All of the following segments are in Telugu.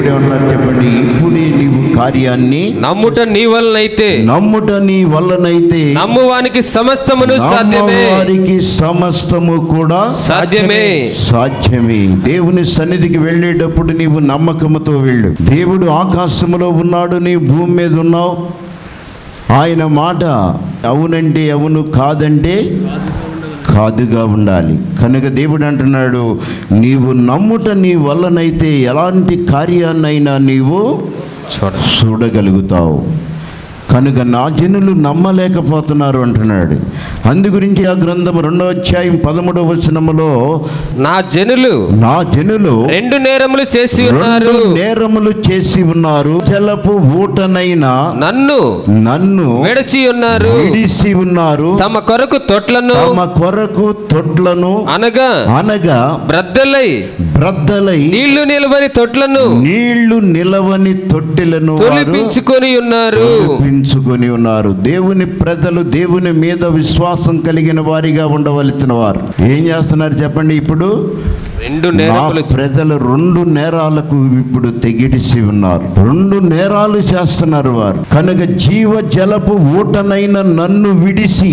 ఏమన్నారు చెప్పండి ఇప్పుడే నీవు కార్యాన్ని నమ్ముట నీ వలనైతే నమ్ముట నీ వల్లనైతే నమ్మువానికి సమస్తమును సాధ్యమే వారికి సమస్తము కూడా సాధ్యమే సాధ్యమే దేవుని సన్నిధికి వెళ్ళేటప్పుడు నీవు నమ్మకముతో వెళ్ళు దేవుడు ఆకాశములో ఉన్నాడు నీ భూమి మీద ఉన్నావు ఆయన మాట అవునంటే అవును కాదంటే కాదుగా ఉండాలి కనుక దేవుడు అంటున్నాడు నీవు నమ్ముట నీ వల్లనైతే ఎలాంటి కార్యాన్నైనా నీవు చూడ చూడగలుగుతావు కనుక నా జనులు నమ్మలేకపోతున్నారు అంటున్నాడు అందు గురించి ఆ గ్రంథం రెండో అధ్యాయం పదమూడవ వచనములో నా జనులు నా జనులు రెండు నేరములు చేసి రెండు ఉన్నారు నేరములు చేసి ఉన్నారు జలపు ఊటనైనా నన్ను నన్ను విడచి ఉన్నారు విడిసి ఉన్నారు తమ కొరకు తొట్లను తమ కొరకు తొట్లను అనగా అనగా బ్రద్దలై బ్రద్దలై నీళ్లు నిలవని తొట్లను నీళ్లు నిలవని తొట్టెలను వారు తొలిపించుకొని ఉన్నారు తొలిపించుకొని ఉన్నారు దేవుని ప్రజలు దేవుని మీద విశ్వాసం కలిగిన వారిగా ఉండవలసిన వారు ఏం చేస్తున్నారు చెప్పండి ఇప్పుడు రెండు నా నేరములు ప్రజలు రెండు నేరాలకు ఇప్పుడు తెగిడిసి ఉన్నారు రెండు నేరాలు చేస్తున్నారు వారు కనుక జీవ జలపు ఊటనైన నన్ను విడిసి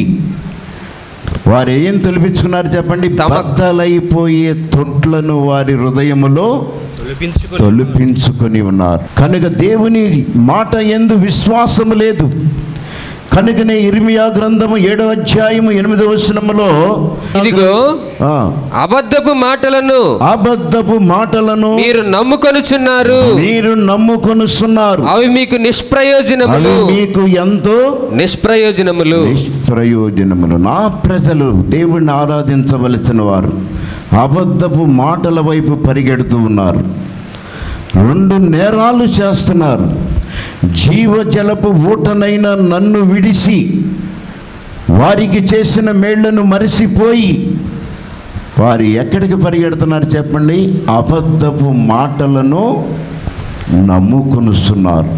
వారు ఏం తొలిపించుకున్నారు చెప్పండి తమ- బద్దలైపోయే తొట్లను వారి హృదయములో తొలిపించుకొని ఉన్నారు కనుక దేవుని మాట ఎందు విశ్వాసము లేదు కనుకనే ఇర్మియా గ్రంథము ఏడవ అధ్యాయము ఎనిమిదవ వచనములో ఇదిగో ఆ, అబద్ధపు మాటలను అబద్ధపు మాటలను మీరు నమ్ముకొనుచున్నారు మీరు నమ్ముకొనుస్తున్నారు అవి మీకు అవి నిష్ప్రయోజనములు మీకు ఎంతో నిష్ప్రయోజనములు నిష్ప్రయోజనములు నా ప్రజలు దేవుణ్ణి ఆరాధించవలసిన వారు అబద్ధపు మాటల వైపు పరిగెడుతూ ఉన్నారు రెండు నేరాలు చేస్తున్నారు జీవజలపు ఊటనైన నన్ను విడిసి వారికి చేసిన మేళ్లను మరిసిపోయి వారు ఎక్కడికి పరిగెడుతున్నారు చెప్పండి అబద్ధపు మాటలను నమ్ముకొనుస్తున్నారు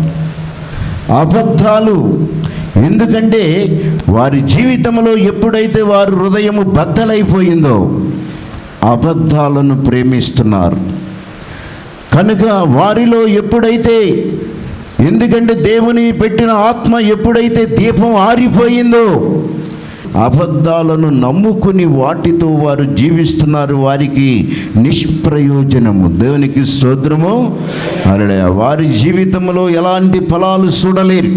అబద్ధాలు ఎందుకంటే వారి జీవితంలో ఎప్పుడైతే వారి హృదయము బద్దలైపోయిందో అబద్ధాలను ప్రేమిస్తున్నారు కనుక వారిలో ఎప్పుడైతే ఎందుకంటే దేవుని పెట్టిన ఆత్మ ఎప్పుడైతే దీపం ఆరిపోయిందో అబద్ధాలను నమ్ముకుని వాటితో వారు జీవిస్తున్నారు వారికి నిష్ప్రయోజనము దేవునికి స్తోత్రము అలా వారి జీవితంలో ఎలాంటి ఫలాలు చూడలేరు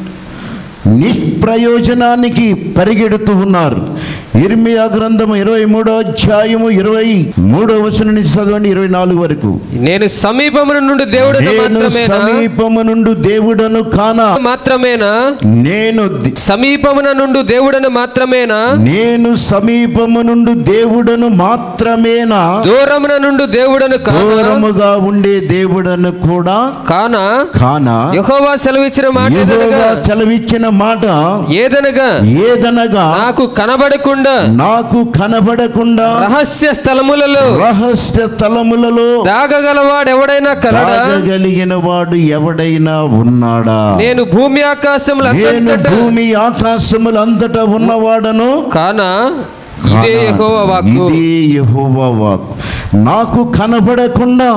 నిష్ప్రయోజనానికి పరిగెడుతూ ఉన్నారు ఇర్మియా గ్రంథము ఇరవై మూడో అధ్యాయము ఇరవై మూడో వచనం నుంచి చదవండి ఇరవై నాలుగు వరకు నేను సమీపమున నుండి దేవుడు నేను మాత్రమేనా సమీపము నుండి దేవుడను కానా మాత్రమేనా నేను ది- సమీపమున నుండి దేవుడను మాత్రమేనా నేను సమీపము నుండి దేవుడను మాత్రమేనా దూరమున నుండి దేవుడను కానా దూరముగా ఉండే దేవుడను కూడా కానా కానా యెహోవా సెలవిచ్చిన మాట ఏదనగా యెహోవా సెలవిచ్చిన మాట ఏదనగా ఏదనగా నాకు కనబడకుండా నాకు కనబడకుండా రహస్య స్థలములలో రహస్య స్థలములలో దాగగలవాడు ఎవడైనా కలడా తాగగలిగిన వాడు ఎవడైనా ఉన్నాడా నేను భూమి ఆకాశములు నేను భూమి ఆకాశములు అంతటా ఉన్నవాడను కానా ఇదే యెహోవా వాక్కు ఇదే యెహోవా వాక్కు నాకు కనబడకుండా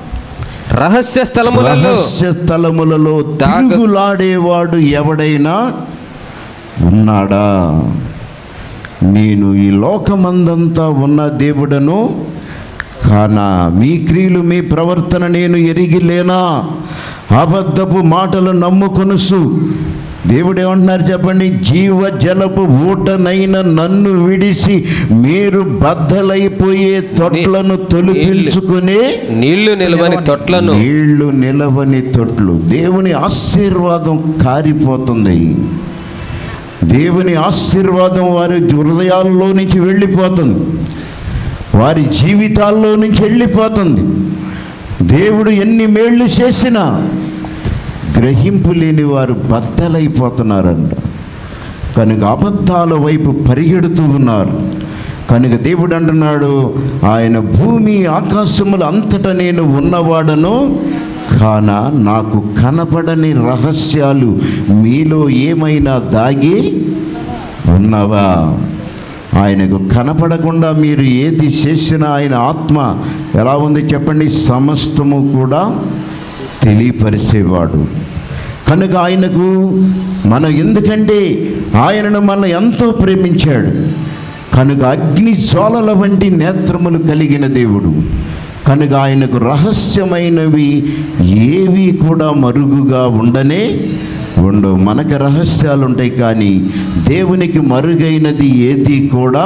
రహస్య స్థలములలో రహస్య స్థలములలో దాగ- తిరుగులాడేవాడు ఎవడైనా ఉన్నాడా నేను ఈ లోకమందంతా ఉన్న దేవుడను కానా మీ క్రియలు మీ ప్రవర్తన నేను ఎరిగి లేనా అబద్ధపు మాటలు నమ్ముకొనుసు దేవుడు ఏమంటున్నారు చెప్పండి జీవ జలపు ఊటనైన నన్ను విడిసి మీరు బద్దలైపోయే తొట్లను తొలిపించుకునే నీళ్లు నిలవని తొట్లను నీళ్లు నిలవని తొట్లు దేవుని ఆశీర్వాదం కారిపోతుంది దేవుని ఆశీర్వాదం వారి హృదయాల్లో నుంచి వెళ్ళిపోతుంది వారి జీవితాల్లో నుంచి వెళ్ళిపోతుంది దేవుడు ఎన్ని మేళ్ళు చేసినా గ్రహింపు లేని వారు బద్దలైపోతున్నారంట కనుక అబద్ధాల వైపు పరిగెడుతూ ఉన్నారు కనుక దేవుడు అంటున్నాడు ఆయన భూమి ఆకాశములు అంతటా నేను ఉన్నవాడను కాన నాకు కనపడని రహస్యాలు మీలో ఏమైనా దాగి ఉన్నవా ఆయనకు కనపడకుండా మీరు ఏది చేసినా ఆయన ఆత్మ ఎలా ఉంది చెప్పండి సమస్తము కూడా తెలియపరిచేవాడు కనుక ఆయనకు మనం ఎందుకంటే ఆయనను మన ఎంతో ప్రేమించాడు కనుక అగ్ని జ్వాలల వంటి నేత్రములు కలిగిన దేవుడు కనుక ఆయనకు రహస్యమైనవి ఏవి కూడా మరుగుగా ఉండనే ఉండవు మనకు రహస్యాలు ఉంటాయి కానీ దేవునికి మరుగైనది ఏది కూడా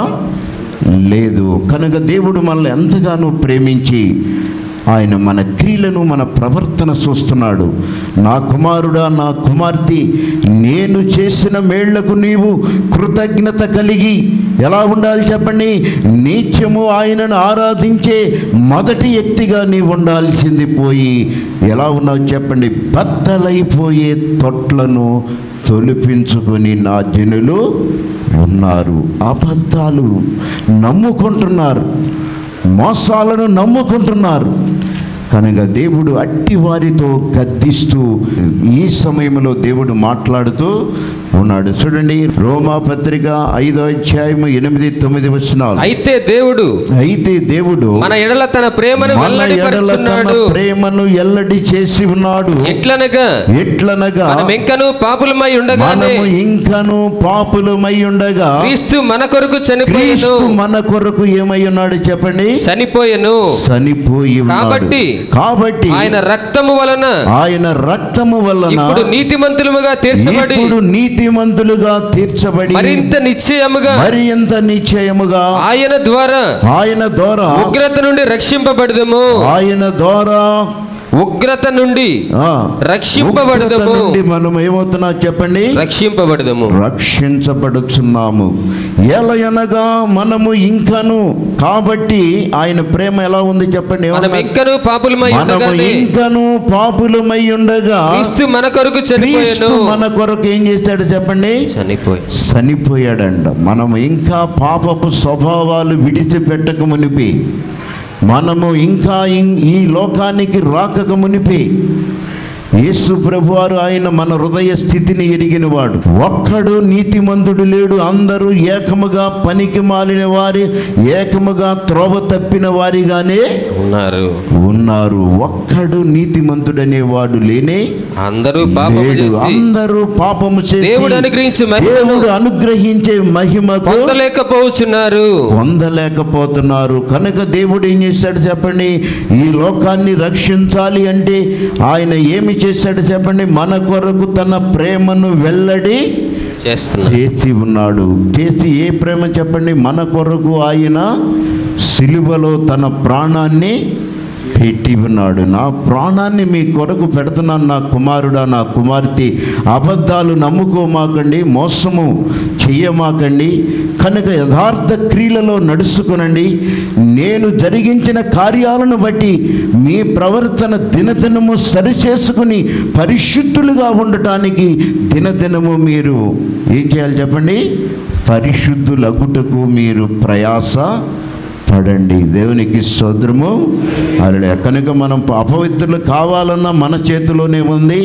లేదు కనుక దేవుడు మనల్ని ఎంతగానో ప్రేమించి ఆయన మన క్రియలను మన ప్రవర్తన చూస్తున్నాడు నా కుమారుడా నా కుమార్తె నేను చేసిన మేళ్లకు నీవు కృతజ్ఞత కలిగి ఎలా ఉండాలి చెప్పండి నిత్యము ఆయనను ఆరాధించే మొదటి వ్యక్తిగా నీవు ఉండాల్సింది పోయి ఎలా ఉన్నావు చెప్పండి బద్దలైపోయే తొట్లను తొలిపించుకొని నా జనులు ఉన్నారు అబద్ధాలు నమ్ముకుంటున్నారు మోసాలను నమ్ముకుంటున్నారు కనుక దేవుడు అట్టి వారితో గద్దిస్తూ ఈ సమయంలో దేవుడు మాట్లాడుతూ ఉన్నాడు చూడండి రోమా పత్రిక ఐదో అధ్యాయము ఎనిమిది తొమ్మిది వచనాలు అయితే దేవుడు అయితే దేవుడు మన ఎడల తన ప్రేమను మన ఎడల తన వెల్లడిపరుచున్నాడు ప్రేమను ఎల్లడి చేసి ఉన్నాడు ఎట్లనగా ఎట్లనగా మనం ఇంకను పాపులమై ఉండగానే మనము ఇంకను పాపులమై ఉండగా క్రీస్తు మన కొరకు చనిపోయెను క్రీస్తు మన కొరకు ఏమై ఉన్నాడు చెప్పండి చనిపోయెను చనిపోయి ఉన్నాడు కాబట్టి కాబట్టి ఆయన రక్తము వలన ఆయన రక్తము వలన ఇప్పుడు నీతిమంతులముగా తీర్చబడి ఇప్పుడు నీతిమంతులుగా తీర్చబడి మరింత నిశ్చయముగా మరి ఎంత నిశ్చయముగా ఆయన ద్వారా ఆయన ద్వారా ఉగ్రత నుండి రక్షింపబడదము ఆయన ద్వారా ఉగ్రత నుండి ఆ, రక్షింపబడదము. ఉగ్రత నుండి మనం ఏమవుతున్నా చెప్పండి రక్షింపబడదము రక్షించబడుచున్నాము ఎలయనగా మనము ఇంకను కాబట్టి ఆయన ప్రేమ ఎలా ఉంది చెప్పండి మనం ఏమన్నా? ఇంకను పాపులమై మనము ఉండగానే ఇంకను పాపులమై ఉండగా క్రీస్తు మన కొరకు క్రీస్తు చనిపోయాను మన కొరకు ఏం చేశాడు చెప్పండి చనిపోయి చనిపోయాడంట మనం ఇంకా పాపపు స్వభావాలు విడిచిపెట్టక మునిపి మనము ఇంకా ఇం- ఈ లోకానికి రాకక మునిపి యేసు ప్రభువారు ఆయన మన హృదయ స్థితిని ఎరిగినవాడు ఒక్కడు నీతిమంతుడు లేడు అందరూ ఏకముగా పనికి మాలిన వారి ఏకముగా త్రోవ తప్పిన వారిగానే ఉన్నారు ఉన్నారు ఒక్కడు నీతిమంతుడనేవాడు లేనే అందరూ పాపము లేడు చేసి అందరూ పాపము చేసి దేవుడు అనుగ్రహించే మహిమను దేవుడు అనుగ్రహించే మహిమకు పొందలేకపోతున్నారు పొందలేకపోతున్నారు కనుక దేవుడు ఏం చేశాడు చెప్పండి ఈ లోకాన్ని రక్షించాలి అంటే ఆయన ఏమి చేశాడు చెప్పండి మన కొరకు తన ప్రేమను వెల్లడి చేస్తున్నారు చేసి ఉన్నాడు చేసి ఏ ప్రేమ చెప్పండి మన కొరకు ఆయన సిలువలో తన ప్రాణాన్ని పెట్టి ఉన్నాడు నా ప్రాణాన్ని మీ కొరకు పెడుతున్నాను నా కుమారుడా నా కుమార్తె అబద్ధాలు నమ్ముకోమాకండి మోసము చెయ్యమాకండి కనుక యథార్థ క్రియలలో నడుచుకునండి నేను జరిగించిన కార్యాలను బట్టి మీ ప్రవర్తన దినదినము సరిచేసుకుని పరిశుద్ధులుగా ఉండటానికి దినదినము మీరు ఏం చేయాలి చెప్పండి పరిశుద్ధులగుటకు మీరు ప్రయాస పడండి దేవునికి సోదరము అలా కనుక మనం అపవిత్రులు కావాలన్నా మన చేతిలోనే ఉంది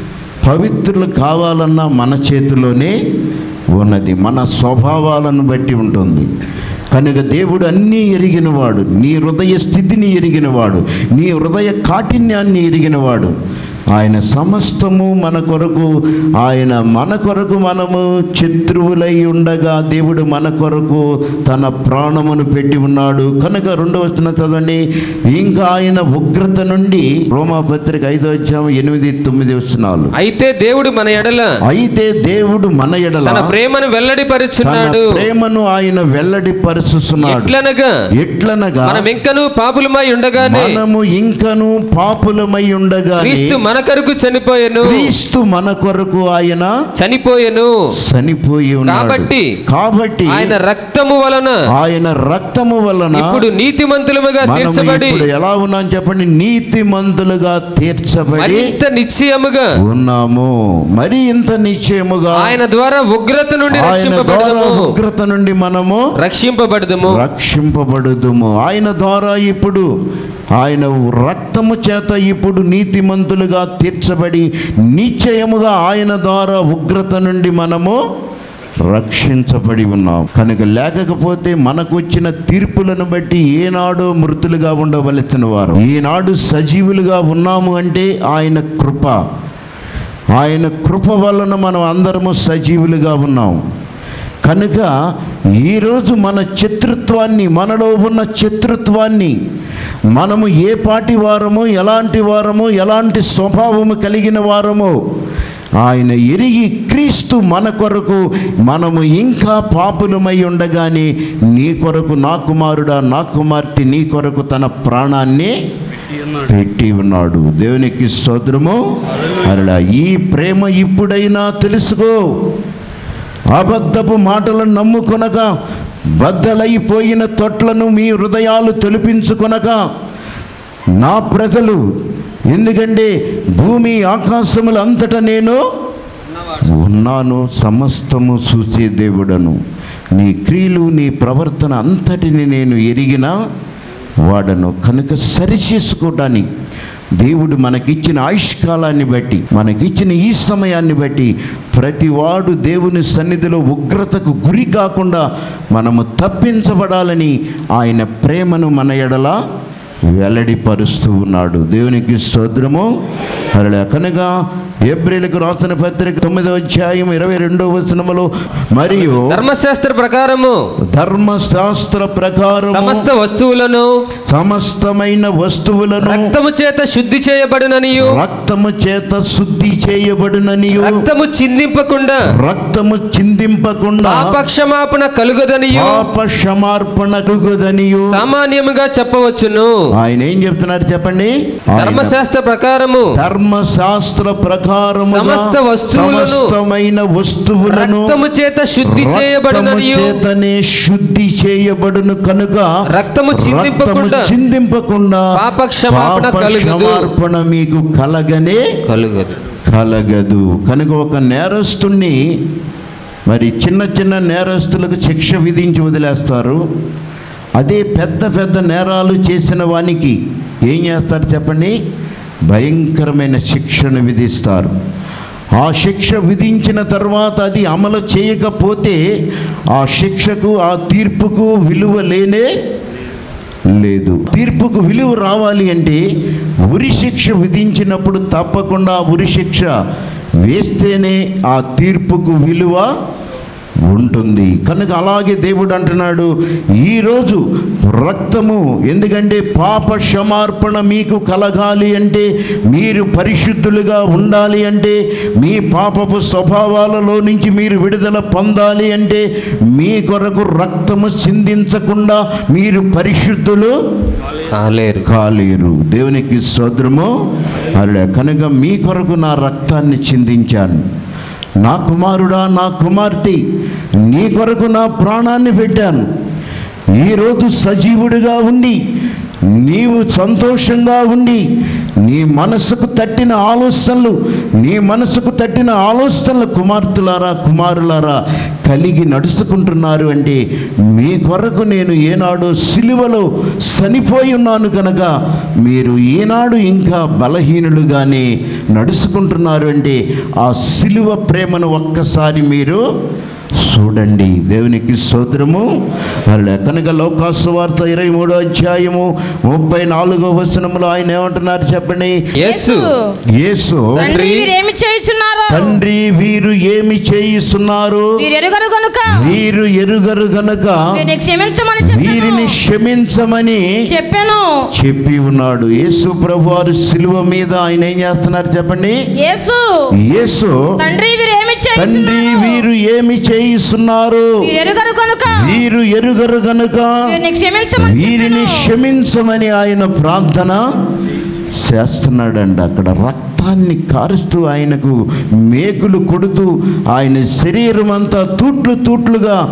పవిత్రులు కావాలన్నా మన చేతిలోనే ఉన్నది మన స్వభావాలను బట్టి ఉంటుంది కనుక దేవుడు అన్నీ ఎరిగినవాడు నీ హృదయ స్థితిని ఎరిగినవాడు నీ హృదయ కాఠిన్యాన్ని ఎరిగినవాడు ఆయన సమస్తము మన కొరకు ఆయన మన కొరకు మనము శత్రువులై ఉండగా దేవుడు మన కొరకు తన ప్రాణమును పెట్టి ఉన్నాడు కనుక రెండవ వచనం చదవండి ఇంకా ఆయన ఉగ్రత నుండి రోమాపత్రిక ఐదో అధ్యాయం ఎనిమిది తొమ్మిది వచనాలు అయితే దేవుడు మన ఎడల అయితే దేవుడు మన ఎడల తన ప్రేమను తన వెల్లడిపరుచున్నాడు ప్రేమను ఆయన వెల్లడిపరుచుతున్నాడు ఎట్లనగా ఎట్లనగా మనం ఇంకను పాపులమై ఉండగానే మనము ఇంకను పాపులమై ఉండగా క్రీస్తు మన కొరకు చనిపోయెను క్రీస్తు మన కొరకు ఆయన చనిపోయెను చనిపోయి ఉన్నాడు కాబట్టి కాబట్టి ఆయన రక్తము వలన ఆయన రక్తము వలన ఇప్పుడు నీతిమంతులముగా మనం తీర్చబడి ఇప్పుడు ఎలా ఉన్నాం చెప్పండి నీతిమంతులుగా తీర్చబడి మరింత నిశ్చయముగా ఉన్నాము మరి ఇంత నిశ్చయముగా ఆయన ద్వారా ఉగ్రత నుండి ఆయన ద్వారా రక్షింపబడదము ఉగ్రత నుండి మనము రక్షింపబడదము రక్షింపబడుదుము ఆయన ద్వారా ఇప్పుడు ఆయన రక్తము చేత ఇప్పుడు నీతిమంతులుగా తీర్చబడి నిశ్చయముగా ఆయన ద్వారా ఉగ్రత నుండి మనము రక్షించబడి ఉన్నాం కనుక లేకపోతే మనకు వచ్చిన తీర్పులను బట్టి ఏనాడో మృతులుగా ఉండవలసిన వారు ఈనాడు సజీవులుగా ఉన్నాము అంటే ఆయన కృప ఆయన కృప వలన మనం అందరము సజీవులుగా ఉన్నాం కనుక ఈరోజు మన శత్రుత్వాన్ని మనలో ఉన్న శత్రుత్వాన్ని మనము ఏ పాటి వారమో ఎలాంటి వారమో ఎలాంటి స్వభావము కలిగిన వారమో ఆయన ఎరిగి క్రీస్తు మన కొరకు మనము ఇంకా పాపులమై ఉండగానే నీ కొరకు నా కుమారుడా నా కుమార్తె నీ కొరకు తన ప్రాణాన్ని పెట్టి ఉన్నాడు దేవునికి స్తోత్రము అలా ఈ ప్రేమ ఇప్పుడైనా తెలుసుకో అబద్ధపు మాటలను నమ్ముకొనక బద్దలైపోయిన తొట్లను మీ హృదయాలు తొలిపించుకొనక నా ప్రజలు ఎందుకంటే భూమి ఆకాశములు అంతటా నేను ఉన్నాను సమస్తము చూసే దేవుడను నీ క్రియలు నీ ప్రవర్తన అంతటిని నేను ఎరిగిన వాడను కనుక సరిచేసుకోవటానికి దేవుడు మనకిచ్చిన ఆయుష్కాలాన్ని బట్టి మనకిచ్చిన ఈ సమయాన్ని బట్టి ప్రతివాడు దేవుని సన్నిధిలో ఉగ్రతకు గురి కాకుండా మనము తప్పించబడాలని ఆయన ప్రేమను మన ఎడల వెల్లడిపరుస్తూ ఉన్నాడు దేవునికి స్తోత్రము అలా కనుక ఏప్రిల్కు రాసిన పత్రిక తొమ్మిదవ అధ్యాయం ఇరవై రెండవ వచనములో మరియు ధర్మశాస్త్ర ప్రకారము ధర్మశాస్త్ర ప్రకారం సమస్త వస్తువులను సమస్తమైన వస్తువులను రక్తము చేత శుద్ధి చేయబడుననియు రక్తము చేత శుద్ధి చేయబడుననియు రక్తము చిందింపకుండా రక్తము చిందింపకుండా పాపక్షమాపణ కలుగదనియు పాప క్షమార్పణ కలుగుదనియు సామాన్యముగా చెప్పవచ్చును ఆయన ఏం చెప్తున్నారు చెప్పండి ఆయన ధర్మశాస్త్ర ప్రకారము ధర్మశాస్త్ర ప్రకారము సమస్త వస్తువులను సమస్తమైన వస్తువులను రక్తము చేత శుద్ధి రక్తము చేయబడుననియు చేతనే శుద్ధి చేయబడును కనుక రక్తము చిందింపకుండా రక్తము చిందింపకుండా పాప క్షమాపణ పాప కలుగదు. క్షమార్పణ మీకు కలగనే కలుగదు కలగదు కనుక ఒక నేరస్తుణ్ణి మరి చిన్న చిన్న నేరస్తులకు శిక్ష విధించి వదిలేస్తారు అదే పెద్ద పెద్ద నేరాలు చేసిన వానికి ఏం చేస్తారు చెప్పండి భయంకరమైన శిక్షను విధిస్తారు ఆ శిక్ష విధించిన తర్వాత అది అమలు చేయకపోతే ఆ శిక్షకు ఆ తీర్పుకు విలువ లేనే లేదు తీర్పుకు విలువ రావాలి అంటే ఉరి శిక్ష విధించినప్పుడు తప్పకుండా ఆ ఉరి శిక్ష వేస్తేనే ఆ తీర్పుకు విలువ ఉంటుంది కనుక అలాగే దేవుడు అంటున్నాడు ఈరోజు రక్తము ఎందుకంటే పాప క్షమార్పణ మీకు కలగాలి అంటే మీరు పరిశుద్ధులుగా ఉండాలి అంటే మీ పాపపు స్వభావాలలో నుంచి మీరు విడుదల పొందాలి అంటే మీ కొరకు రక్తము చిందించకుండా మీరు పరిశుద్ధులు కాలేరు కాలేరు దేవునికి స్తోత్రము అలా కనుక మీ కొరకు నా రక్తాన్ని చిందించాను నా కుమారుడా నా కుమార్తె నీ కొరకు నా ప్రాణాన్ని పెట్టాను ఈరోజు సజీవుడిగా ఉండి నీవు సంతోషంగా ఉండి నీ మనసుకు తట్టిన ఆలోచనలు నీ మనసుకు తట్టిన ఆలోచనలు కుమార్తెలారా కుమారులారా కలిగి నడుచుకుంటున్నారు అంటే మీ కొరకు నేను ఏనాడు సిలువలో చనిపోయి ఉన్నాను కనుక మీరు ఈనాడు ఇంకా బలహీనులుగానే నడుచుకుంటున్నారు అంటే ఆ సిలువ ప్రేమను ఒక్కసారి మీరు చూడండి దేవునికి స్తోత్రము అలా కనుక లోకాసు వార్త ఇరవై మూడో అధ్యాయము ముప్పై నాలుగో వచనములో ఆయన ఏమంటున్నారు చెప్పండి యేసు యేసు తండ్రి వీరేమి చేయుచున్నారు తండ్రి వీరు ఏమి చేయిస్తున్నారు వీరు ఎరుగరు కనుక వీరు ఎరుగరు గనక వీరిని క్షమించమని వీరిని చెప్పాను క్షమించమని చెప్పాను చెప్పి ఉన్నాడు యేసు ప్రభు వారు సిలువ మీద ఆయన ఏం చేస్తున్నారు చెప్పండి యేసు యేసు తండ్రి వీరేమి తండ్రి చేయుచున్నారు వీరు ఏమి చేయిస్తున్నారు వీరు ఎరుగరు కనుక వీరు ఎరుగరు గనుక వీరిని క్షమించమని వీరిని చెప్పాను క్షమించమని ఆయన ప్రార్థన చేస్తున్నాడండి అక్కడ రక్తాన్ని కారుస్తూ ఆయనకు మేకులు కొడుతూ ఆయన శరీరం అంతా తూట్లు తూట్లుగా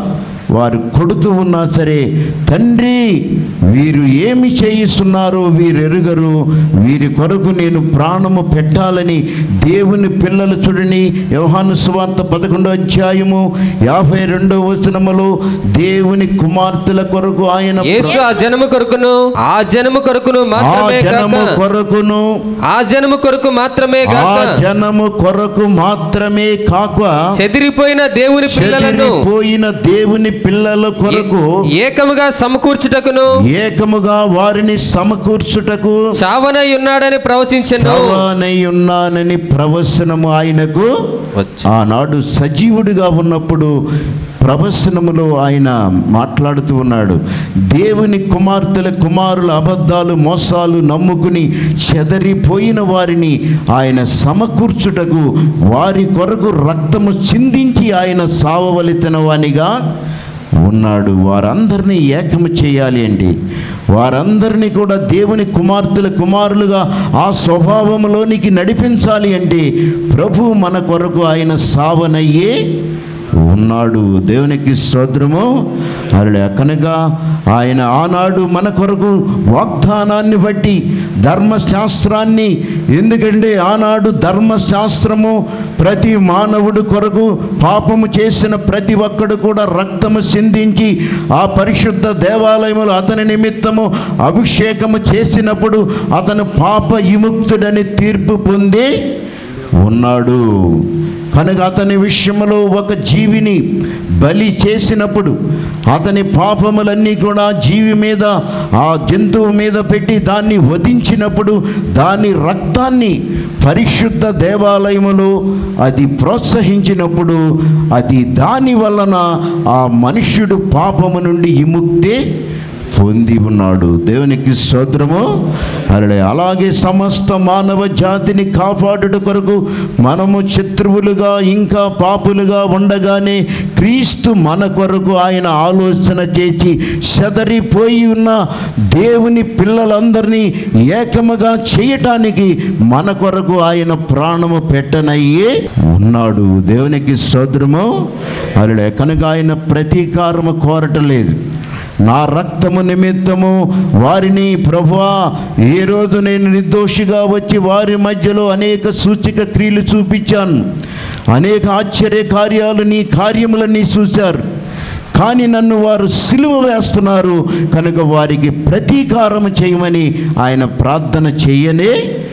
వారు కొడుతూ ఉన్నా సరే తండ్రి వీరు ఏమి చేయిస్తున్నారో వీరు ఎరుగరు వీరి కొరకు నేను ప్రాణము పెట్టాలని దేవుని పిల్లలు చూడని యోహాను సువార్త పదకొండో అధ్యాయము యాభై రెండో వచనములో దేవుని కుమార్తెల కొరకు ఆయన యేసు ఆ జనము కొరకును ఆ జనము కొరకును ఆ మాత్రమే జనము గాక కొరకును ఆ జనము కొరకు మాత్రమే ఆ గాక జనము కొరకు మాత్రమే కాక చెదిరిపోయిన దేవుని పిల్లలను చెదిరిపోయిన దేవుని పిల్లల కొరకు ఏకముగా సమకూర్చుటకును ఏకముగా వారిని సమకూర్చుటకు చావనై ఉన్నాడని ప్రవచించను సవానై ఉన్నానని ప్రవచనము ఆయనకు ఆనాడు సజీవుడిగా ఉన్నప్పుడు ప్రవచనములో ఆయన మాట్లాడుతూ ఉన్నాడు దేవుని కుమార్తెల కుమారుల అబద్ధాలు మోసాలు నమ్ముకుని చెదరిపోయిన వారిని ఆయన సమకూర్చుటకు వారి కొరకు రక్తము చిందించి ఆయన సావవలితన వానిగా ఉన్నాడు వారందరినీ ఏకము చేయాలి అండి వారందరినీ కూడా దేవుని కుమార్తెల కుమారులుగా ఆ స్వభావంలోనికి నడిపించాలి అంటే ప్రభు మన కొరకు ఆయన సావనయ్యే ఉన్నాడు దేవునికి స్తోత్రము అలా కనుక ఆయన ఆనాడు మన కొరకు వాగ్దానాన్ని బట్టి ధర్మశాస్త్రాన్ని ఎందుకంటే ఆనాడు ధర్మశాస్త్రము ప్రతి మానవుడు కొరకు పాపము చేసిన ప్రతి ఒక్కడు కూడా రక్తము సిందించి ఆ పరిశుద్ధ దేవాలయములు అతని నిమిత్తము అభిషేకము చేసినప్పుడు అతను పాప విముక్తుడని తీర్పు పొంది ఉన్నాడు కనుక అతని విషయంలో ఒక జీవిని బలి చేసినప్పుడు అతని పాపములన్నీ కూడా జీవి మీద ఆ జంతువు మీద పెట్టి దాన్ని వధించినప్పుడు దాని రక్తాన్ని పరిశుద్ధ దేవాలయములో అది ప్రోత్సహించినప్పుడు అది దాని వలన ఆ మనుష్యుడు పాపము నుండి విముక్తి పొంది ఉన్నాడు దేవునికి స్తోత్రము అలడే అలాగే సమస్త మానవ జాతిని కాపాడుట కొరకు మనము శత్రువులుగా ఇంకా పాపులుగా ఉండగానే క్రీస్తు మన కొరకు ఆయన ఆలోచన చేసి చెదరిపోయి ఉన్న దేవుని పిల్లలందరినీ ఏకముగా చేయటానికి మన కొరకు ఆయన ప్రాణము పెట్టనయ్యే ఉన్నాడు దేవునికి స్తోత్రము అలడే కనుక ఆయన ప్రతీకారము కోరటం లేదు నా రక్తము నిమిత్తము వారిని ప్రభువా ఏ రోజు నేను నిర్దోషిగా వచ్చి వారి మధ్యలో అనేక సూచిక క్రియలు చూపించాను అనేక ఆశ్చర్య కార్యాలు నీ కార్యములన్నీ చూశారు కానీ నన్ను వారు సిలువ వేస్తున్నారు కనుక వారికి ప్రతీకారం చేయమని ఆయన ప్రార్థన చేయనే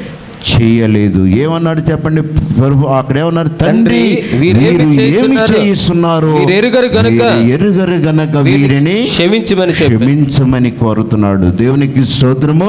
చేయలేదు ఏమన్నాడు చెప్పండి ప్రభు అక్కడ ఏమన్నారు తండ్రి తండ్రి, వీరేమి వీరు ఏమి చేయుచున్నారు? చేయిస్తున్నారు వీరు ఎరుగరు గనుక వీరు ఎరుగరు గనక వీరిని క్షమించమని చెప్పి క్షమించమని కోరుతున్నాడు దేవునికి స్తోత్రము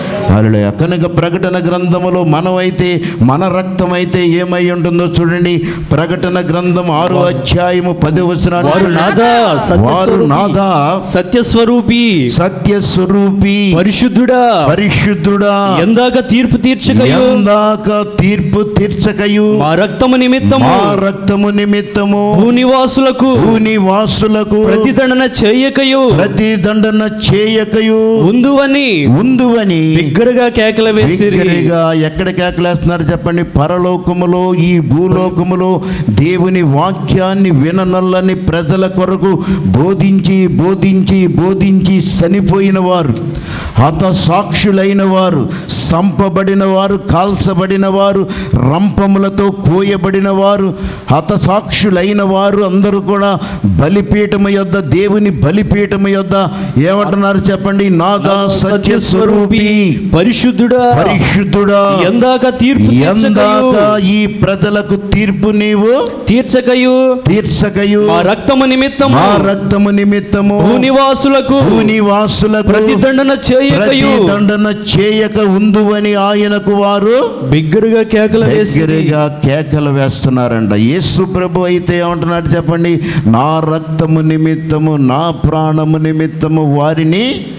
అలా కనుక ప్రకటన గ్రంథములో మనమైతే మన రక్తం అయితే ఏమై ఉంటుందో చూడండి ప్రకటన గ్రంథం ఆరు అధ్యాయము పది వారు వచనాలు నాదా వారు సత్యస్వరూపి నాదా సత్యస్వరూపి సత్య స్వరూపి పరిశుద్ధుడా పరిశుద్ధుడా ఎందాక తీర్పు తీర్చకయు ఎందాక తీర్పు తీర్చకయు మా రక్తము నిమిత్తము మా రక్తము నిమిత్తము భూనివాసులకు భూనివాసులకు ప్రతిదండన చేయకయు ప్రతి దండన చేయకయు ఉందువని ఉందువని బిగ్గరగా కేకల వేసిరి బిగ్గరగా ఎక్కడ కేకలేస్తున్నారు చెప్పండి పరలోకములో ఈ భూలోకములో దేవుని వాక్యాన్ని విననల్లని ప్రజల కొరకు బోధించి బోధించి బోధించి చనిపోయిన వారు హత సాక్షులైన వారు సంపబడిన వారు కాల్చబడిన వారు రంపములతో కోయబడిన వారు హతసాక్షులైన వారు అందరూ కూడా బలిపీఠము యొద్ద దేవుని బలిపీఠము యొద్ద ఏమంటున్నారు చెప్పండి నాదా సత్య స్వరూపి పరిశుద్ధుడా పరిశుద్ధుడా ఎందాక తీర్పు ఎందాక తీర్చకయు ఈ ప్రజలకు తీర్పు నీవు తీర్చకయు తీర్చకయు మా రక్తము నిమిత్తము మా రక్తము నిమిత్తము భూనివాసులకు భూనివాసులకు ప్రతిదండన చేయకయు దండన చేయక ఉందువని ఆయనకు వారు బిగ్గరగా కేకల వేసిరి దగ్గరగా కేకలు వేస్తున్నారంట యేసు ప్రభు అయితే ఏమంటున్నాడు చెప్పండి నా రక్తము నిమిత్తము నా ప్రాణము నిమిత్తము వారిని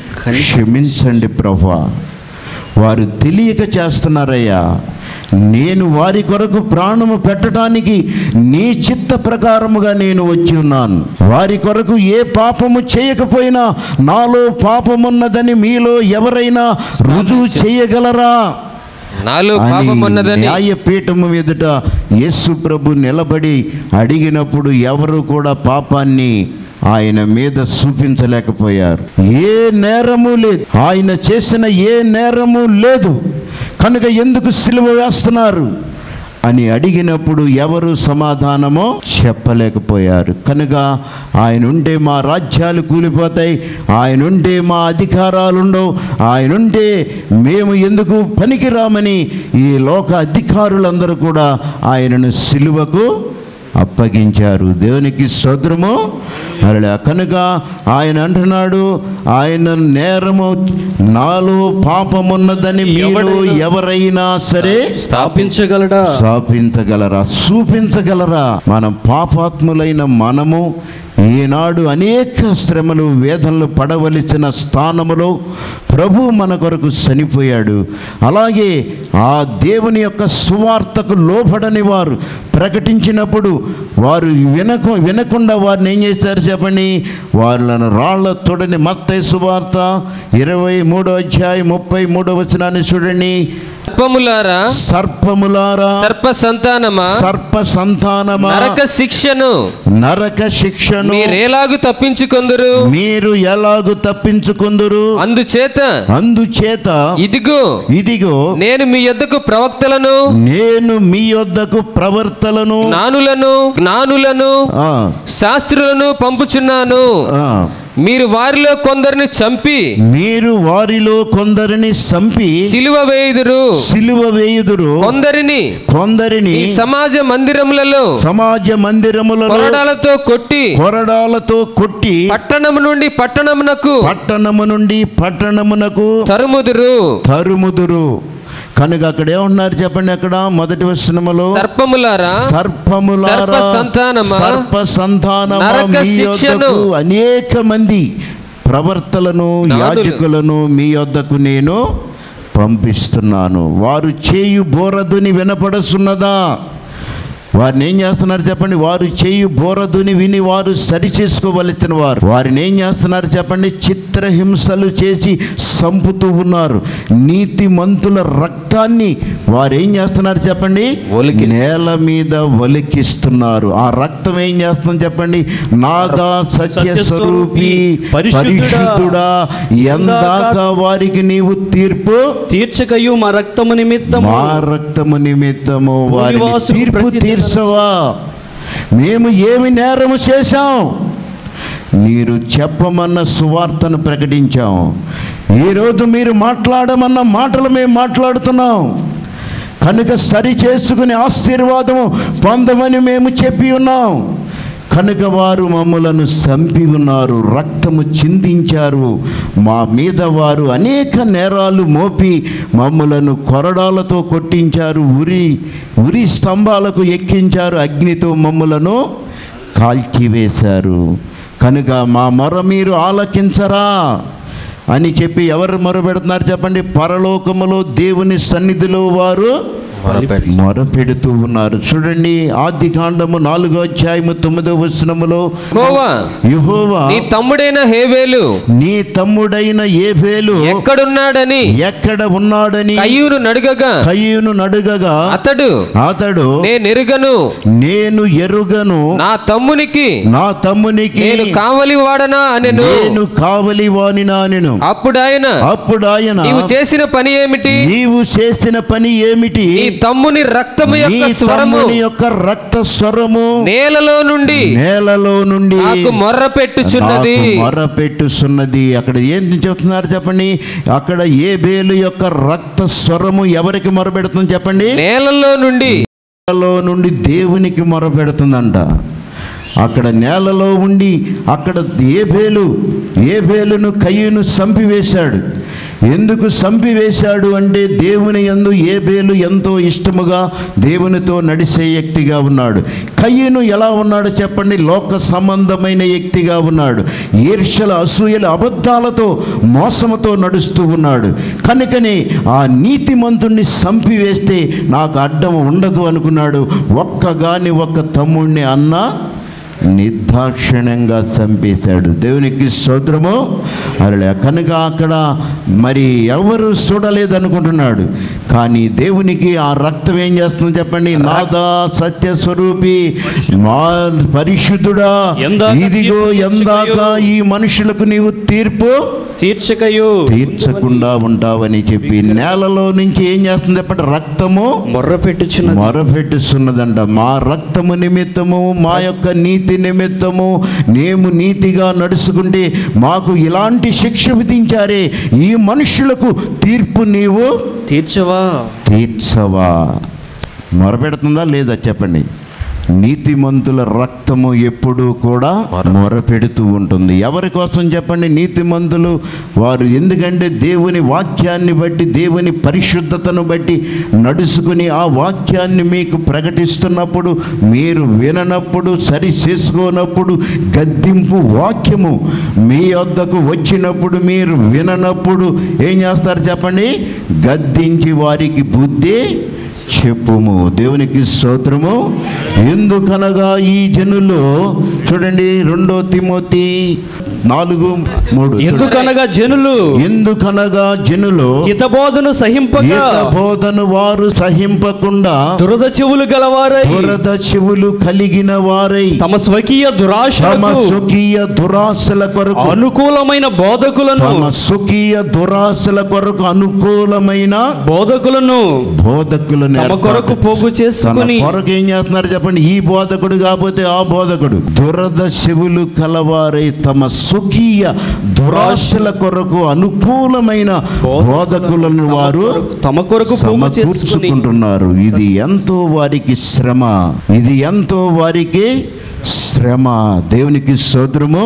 క్షమించండి ప్రభా వారు తెలియక చేస్తున్నారయ్యా నేను వారి కొరకు ప్రాణము పెట్టడానికి నీ చిత్త ప్రకారముగా నేను వచ్చి ఉన్నాను వారి కొరకు ఏ పాపము చేయకపోయినా నాలో పాపమున్నదని మీలో ఎవరైనా రుజువు చేయగలరా నాలో అని పాపం ఉన్నదని న్యాయపీఠము ఎదుట యేసు ప్రభు నిలబడి అడిగినప్పుడు ఎవరు కూడా పాపాన్ని ఆయన మీద చూపించలేకపోయారు ఏ నేరము లేదు ఆయన చేసిన ఏ నేరము లేదు కనుక ఎందుకు సిలువ వేస్తున్నారు అని అడిగినప్పుడు ఎవరు సమాధానమో చెప్పలేకపోయారు కనుక ఆయన ఉంటే మా రాజ్యాలు కూలిపోతాయి ఆయన ఉంటే మా అధికారాలు ఉండవు ఆయన ఉంటే మేము ఎందుకు పనికిరామని ఈ లోక అధికారులందరూ కూడా ఆయనను సిలువకు అప్పగించారు దేవునికి స్తోత్రము అలా కనుక ఆయన అంటున్నాడు ఆయన నేరము నాలో పాపమున్నదని మీరు ఎవరైనా సరే స్థాపించగలడా స్థాపించగలరా చూపించగలరా మనం పాపాత్ములైన మనము ఈనాడు అనేక శ్రమలు వేదనలు పడవలసిన స్థానములో ప్రభు మన కొరకు చనిపోయాడు అలాగే ఆ దేవుని యొక్క సువార్తకు లోబడని వారు ప్రకటించినప్పుడు వారు వినకు వినకుండా వారిని ఏం చేశారు చెప్పండి వాళ్ళను రాళ్ల తొడని మత్తయి సువార్త ఇరవై మూడో అధ్యాయం ముప్పై మూడో వచనాన్ని చూడండి సర్పములారా సర్పములారా సర్ప సంతానమా సర్ప సంతానమా నరక శిక్షను నరక శిక్షను మీరేలాగు తప్పించుకొందురు మీరు ఎలాగు తప్పించుకుందురు అందుచేత అందుచేత ఇదిగో ఇదిగో నేను మీ యొద్దకు ప్రవక్తలను నేను మీ యొద్దకు ప్రవర్తలను జ్ఞానులను జ్ఞానులను ఆ, శాస్త్రులను పంపుచున్నాను ఆ, మీరు వారిలో కొందరిని చంపి మీరు వారిలో కొందరిని సంపి సిలువ వేయుదురు సిలువ వేయుదురు కొందరిని కొందరిని ఈ సమాజ మందిరములలో సమాజ మందిరములలో కొరడాలతో కొట్టి కొరడాలతో కొట్టి పట్టణము నుండి పట్టణమునకు పట్టణము నుండి పట్టణమునకు తరుముదురు తరుముదురు కనుక అక్కడ ఏమన్నారు చెప్పండి అక్కడ మొదటి వచనములో సర్పములారా సర్పములారా సర్ప సంతానమా, సర్ప సంతానమా నరక మీ శిక్షను, యొద్దకు అనేక మంది ప్రవర్తలను జ్ఞానులు. యాజకులను మీ యొద్దకు నేను పంపిస్తున్నాను వారు చేయు బోరదుని వినపడుతున్నదా వారిని ఏం చేస్తున్నారు చెప్పండి వారు చేయు బోరదుని విని వారు సరి చేసుకోవలసిన వారు వారిని ఏం చేస్తున్నారు చెప్పండి చిత్రహింసలు చేసి సంపుతూ ఉన్నారు నీతి మంతుల రక్తాన్ని వారు ఏం చేస్తున్నారు చెప్పండి ఒలికిస్తు- నేల మీద ఒలికిస్తున్నారు ఆ రక్తం ఏం చేస్తుంది చెప్పండి నాదా సత్య స్వరూపి పరిశుద్ధుడా, పరిశుద్ధుడా ఎందాక వారికి నీవు తీర్పు తీర్చకయు మా రక్తము నిమిత్తము మా రక్తము నిమిత్తము వారిని భూనివాసులకు తీర్పు ప్రతి తీర్చవా మేము ఏమి నేరము చేశాం మీరు చెప్పమన్న సువార్తను ప్రకటించాం ఈరోజు మీరు మాట్లాడమన్న మాటలు మేము మాట్లాడుతున్నాం కనుక సరి చేసుకుని ఆశీర్వాదము పొందమని మేము చెప్పి ఉన్నాం కనుక వారు మమ్మలను చంపి ఉన్నారు రక్తము చిందించారు మా మీద వారు అనేక నేరాలు మోపి మమ్మలను కొరడాలతో కొట్టించారు ఉరి ఉరి స్తంభాలకు ఎక్కించారు అగ్నితో మమ్మలను కాల్చివేశారు కనుక మా మొర మీరు ఆలకించరా అని చెప్పి ఎవరు మొరపెడుతున్నారు చెప్పండి పరలోకములో దేవుని సన్నిధిలో వారు మొరపెట్టు. మొరపెడుతూ ఉన్నారు చూడండి ఆది కాండము నాలుగో అధ్యాయము తొమ్మిదో వచనములో యెహోవా యెహోవా నీ తమ్ముడైన హేవేలు నీ తమ్ముడైన ఏబేలు ఎక్కడున్నాడని ఎక్కడ ఉన్నాడని కయ్యూను నడుగగా కయ్యూను నడుగగా అతడు అతడు నేనెరుగను నేను ఎరుగను నా తమ్మునికి నా తమ్మునికి నేను కావలి వాడనా అనెను నేను కావలి వాని నానెను అప్పుడు ఆయన అప్పుడు ఆయన నీవు చేసిన పని ఏమిటి నీవు చేసిన పని ఏమిటి నీ తమ్ముని రక్తము నీ యొక్క స్వరము తమ్ముని యొక్క రక్త స్వరము నేలలో నుండి నేలలో నుండి నాకు మొర్ర పెట్టుచున్నది నాకు మొరపెట్టుచున్నది అక్కడ ఏం చెప్తున్నారు చెప్పండి అక్కడ ఏ బేలు యొక్క రక్త స్వరము ఎవరికి మొరపెడుతుంది చెప్పండి నేలలో నుండి నేలలో నుండి దేవునికి మొరపెడుతుందంట అక్కడ నేలలో ఉండి అక్కడ ఏబేలు ఏబేలును కయ్యను చంపివేశాడు ఎందుకు చంపివేశాడు అంటే దేవుని యందు ఏబేలు ఎంతో ఇష్టముగా దేవునితో నడిచే వ్యక్తిగా ఉన్నాడు కయ్యను ఎలా ఉన్నాడు చెప్పండి లోక సంబంధమైన వ్యక్తిగా ఉన్నాడు ఈర్ష్యల అసూయల అబద్ధాలతో మోసముతో నడుస్తూ ఉన్నాడు కనుకనే ఆ నీతిమంతుణ్ణి చంపివేస్తే నాకు అడ్డం ఉండదు అనుకున్నాడు ఒక్కగాని ఒక్క తమ్ముణ్ణి అన్నా నిర్దాక్షిణ్యంగా చంపేశాడు దేవునికి స్తోత్రము అలా కనుక అక్కడ మరి ఎవరు చూడలేదనుకుంటున్నాడు కానీ దేవునికి ఆ రక్తం ఏం చేస్తుంది చెప్పండి నాదా సత్య స్వరూపి మా పరిశుద్ధుడా ఎందాక ఇదిగో తీర్పు ఎందాక తీర్చకయో. ఈ మనుషులకు నీవు తీర్పు తీర్చకయు తీర్చకుండా ఉంటావని చెప్పి నేలలో నుంచి ఏం చేస్తుంది చెప్పండి రక్తము మొర్ర పెట్టుచున్నది మొరపెట్టుస్తున్నదంట మా రక్తము నిమిత్తము మా యొక్క నీతి నిమిత్తము మేము నీతిగా నడుచుకుంటే మాకు ఇలాంటి శిక్ష విధించారే ఈ మనుషులకు తీర్పు నీవు తీర్చవా తీర్చవా మొరపెడుతుందా లేదా చెప్పండి నీతిమంతుల రక్తము ఎప్పుడూ కూడా మొరపెడుతూ ఉంటుంది ఎవరి కోసం చెప్పండి నీతిమంతులు వారు ఎందుకంటే దేవుని వాక్యాన్ని బట్టి దేవుని పరిశుద్ధతను బట్టి నడుచుకుని ఆ వాక్యాన్ని మీకు ప్రకటిస్తున్నప్పుడు మీరు విననప్పుడు సరి చేసుకోనప్పుడు గద్దింపు వాక్యము మీ వద్దకు వచ్చినప్పుడు మీరు విననప్పుడు ఏం చేస్తారు చెప్పండి గద్దించి వారికి బుద్ధి చెప్పుము దేవునికి స్తోత్రము ఎందుకనగా ఈ జనులు చూడండి రెండో తిమోతి నాలుగు మూడు ఎందుకనగా జనులు ఎందుకనగా జనులు హితబోధను సహింపక ఈత బోధను వారు సహింపకుండా దురద చెవులు గలవారై దురద చెవులు కలిగిన వారై తమ స్వకీయ తమ దురాశలకు స్వకీయ దురాశల కొరకు అనుకూలమైన బోధకులను తమ స్వకీయ దురాశల కొరకు అనుకూలమైన బోధకులను బోధకులను తమ కొరకు ఏర్పాటు పోగు తన చేసుకుని కొరకు ఏం చేస్తున్నారు చెప్పండి ఈ బోధకుడు కాకపోతే ఆ బోధకుడు దురద చెవులు కలవారై తమ స్వకీయ దురాశల కొరకు అనుకూలమైన బోధకులను వారు తమ కొరకు పోగు చేసుకుని సమకూర్చుకుంటున్నారు ఇది ఎంతో వారికి శ్రమ ఇది ఎంతో వారికి శ్రమ దేవునికి స్తోత్రము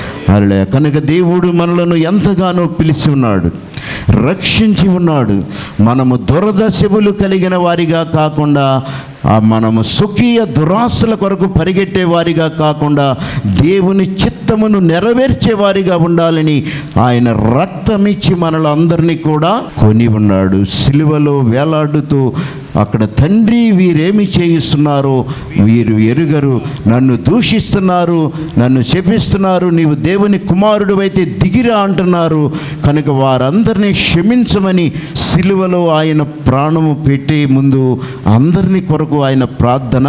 అలా కనుక దేవుడు మనలను ఎంతగానో పిలిచి ఉన్నాడు రక్షించి ఉన్నాడు మనము దురద చెవులు కలిగిన వారిగా కాకుండా ఆ మనము స్వకీయ దురాశల కొరకు పరిగెట్టే వారిగా కాకుండా దేవుని చిత్తమును నెరవేర్చే వారిగా ఉండాలని ఆయన రక్తమిచ్చి మనలో అందరినీ కూడా కొని ఉన్నాడు సిలువలో వేలాడుతూ అక్కడ తండ్రి వీరేమి చేయిస్తున్నారో వీరు ఎరుగరు నన్ను దూషిస్తున్నారు నన్ను శపిస్తున్నారు నీవు దేవుని కుమారుడు అయితే దిగిరా అంటున్నారు కనుక వారందరినీ క్షమించమని సిలువలో ఆయన ప్రాణము పెట్టే ముందు అందరినీ కొరకు ఆయన ప్రార్థన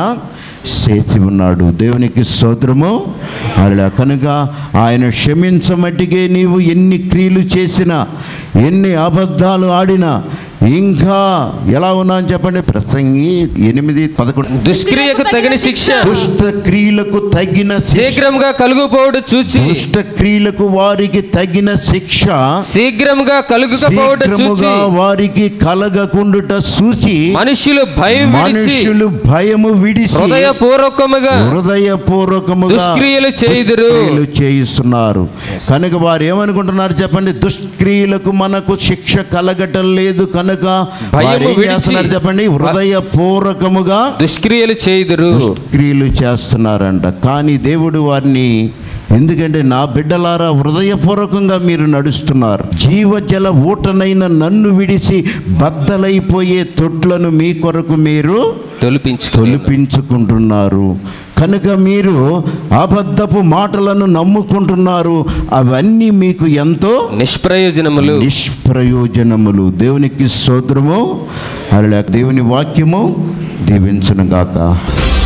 చేసి ఉన్నాడు దేవునికి స్తోత్రము అలా కనుక ఆయన క్షమించమట్టిగే నీవు ఎన్ని క్రియలు చేసినా ఎన్ని అబద్ధాలు ఆడినా ఇంకా ఎలా ఉన్నా అని చెప్పండి ప్రసంగి ఎనిమిది పదకొండు దుష్క్రియకు తగిన శిక్ష దుష్ట క్రియలకు తగిన శిక్ష శీఘ్రంగా కలుగుపోవుట చూచి దుష్ట క్రియలకు వారికి తగిన శిక్ష శీఘ్రంగా కలుగుకపోవుట చూచి శీఘ్రముగా వారికి కలగకుండుట సూచి మనుషులు భయం విడిచి మనుషులు భయము విడిచి హృదయపూర్వకముగా హృదయపూర్వకముగా దుష్క్రియలు చేయుదురు. దుష్క్రియలు చేయిస్తున్నారు కనుక వారు ఏమనుకుంటున్నారు చెప్పండి దుష్క్రియలకు మనకు శిక్ష కలగటం లేదు కనుక భయము వారు ఏం విడిచి చేస్తున్నారు చెప్పండి హృదయపూర్వకముగా దుష్క్రియలు చేయుదురు క్రియలు చేస్తున్నారంట కానీ దేవుడు వారిని ఎందుకంటే నా బిడ్డలారా హృదయపూర్వకంగా మీరు నడుస్తున్నారు జీవజల ఊటనైన నన్ను విడిచి బద్దలైపోయే తొట్లను మీ కొరకు మీరు తొలిపించు తొలిపించుకుంటున్నారు కనుక మీరు అబద్ధపు మాటలను నమ్ముకుంటున్నారు అవన్నీ మీకు ఎంతో నిష్ప్రయోజనములు నిష్ప్రయోజనములు దేవునికి స్తోత్రము అలా దేవుని వాక్యము దీవించును గాక